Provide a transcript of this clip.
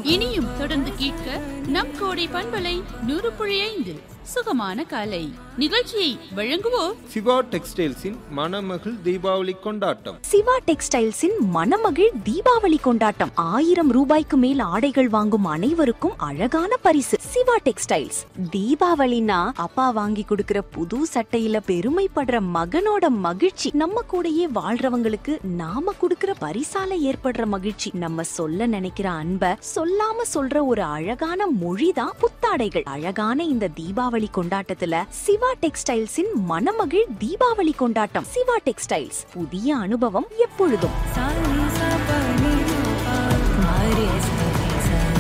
இனியும் தொடர்ந்து கேட்க நம் கோடை பண்பலை நூறு புள்ளி ஐந்து சுகமான காலை நிகழ்ச்சியை வழங்குவோர் சிவா டெக்ஸ்டைல்ஸின் மணமகள் தீபாவளி கொண்டாட்டம் சிவா டெக்ஸ்டைல்ஸின் மணமகிழ் தீபாவளி கொண்டாட்டம் ஆயிரம் ரூபாய்க்கு மேல் ஆடைகள் வாங்கும் அனைவருக்கும் அழகான பரிசு சிவா டெக்ஸ்டைல்ஸ் தீபாவளினா அப்பா வாங்கி கொடுக்கிற புது சட்டையில பெருமைப்படுற மகனோட மகிழ்ச்சி நம்ம கூடயே வாழ்றவங்களுக்கு நாம கொடுக்கிற பரிசால ஏற்படுற மகிழ்ச்சி நம்ம சொல்ல நினைக்கிற அன்ப சொல்லாம சொல்ற ஒரு அழகான மொழிதான் புத்தாடைகள் அழகான இந்த தீபாவளி கொண்டாட்டத்துல சிவா டெக்ஸ்டைல்ஸின் மணமகிழ் தீபாவளி கொண்டாட்டம் சிவா டெக்ஸ்டைல்ஸ் புதிய அனுபவம் எப்பொழுதும் சாரே